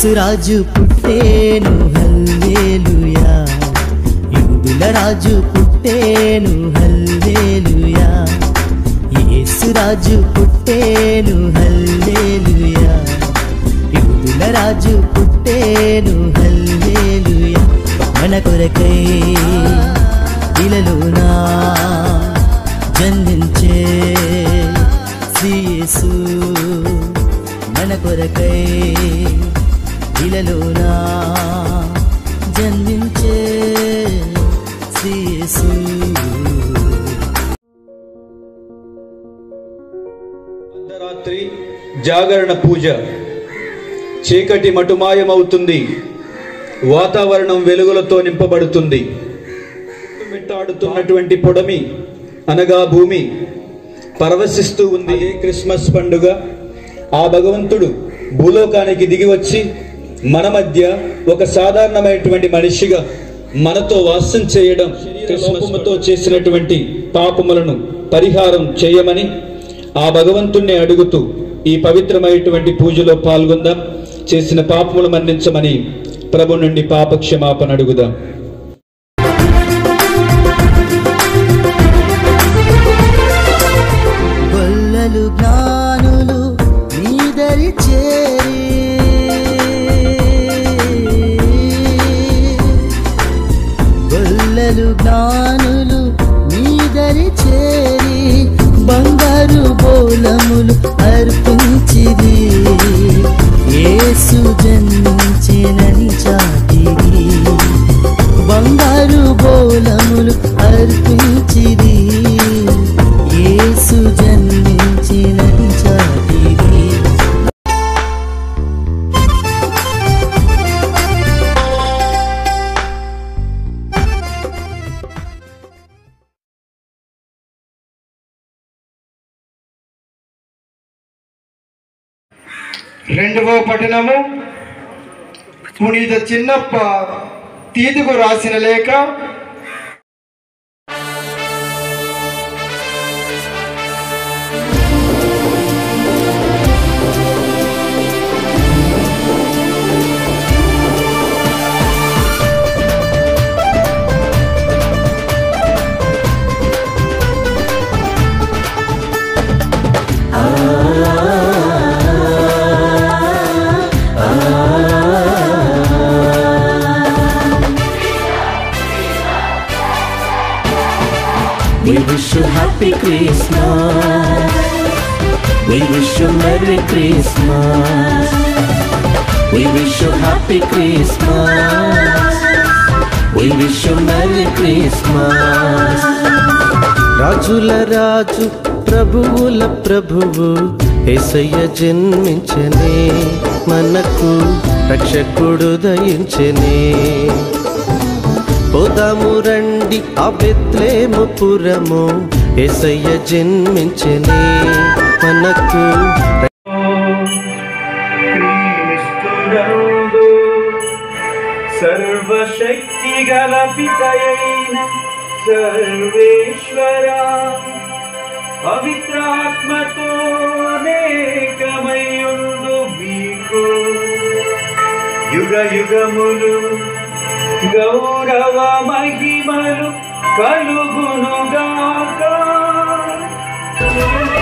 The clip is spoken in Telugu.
యేసురాజు పుట్టేను హల్లేలుయా యూదుల రాజు పుట్టేను హల్లేలుయా యేసురాజు పుట్టేను హల్లేలుయా యూదుల రాజు పుట్టేను హల్లేలుయా మన కొరకై ఇలలోనా జన్మించే శ్రీయేసు మన కొరకై ఇలలోనా జన్మించే శ్రీయేసు అర్ధరాత్రి జాగరణ పూజ చీకటి మటుమాయమవుతుంది వాతావరణం వెలుగులతో నింపబడుతుంది మిట్టాడుతున్నటువంటి పొడమి అనగా భూమి పరవశిస్తూ ఉంది ఏ క్రిస్మస్ పండుగ ఆ భగవంతుడు భూలోకానికి దిగి వచ్చి మన మధ్య ఒక సాధారణమైనటువంటి మనిషిగా మనతో వాసం చేయడం క్రిస్మస్తో చేసినటువంటి పాపములను పరిహారం చేయమని ఆ భగవంతుణ్ణి అడుగుతూ ఈ పవిత్రమైనటువంటి పూజలో పాల్గొందాం చేసిన పాపములు మన్నించమని ప్రభు నుండి పాప క్షమాపణ అడుగుదాం గొల్లలు జ్ఞానులు నీదరి చేరి గొల్లలు జ్ఞానులు నీదరి చేరి బంగారు బోలములు అర్పించిరి యేసు జన్మించినని చాటిరి బంగారు బోలములు అర్పించిరి యేసు జన్మించినని చాటిరి రెండవ పట్టణము పునీత చిన్నప్ప తీతుకు రాసిన లేఖ We wish you happy Christmas. We wish you Merry Christmas. We wish you happy Christmas. We wish you Merry Christmas. రాజుల రాజు ప్రభువుల ప్రభువు ఏసయ్య జన్మించనే మనకు రక్షకుడు దయించనే పోదాము రండి ఆ బెత్లేము పురము ఏసయ్య జన్మించనే మనకు క్రీస్తునందు సర్వశక్తి గల పితయైన సర్వేశ్వర పవిత్రాత్మతో నేకమయుండు మీకు యుగ యుగములు గౌరవ మహిమలు కలుగునుగాక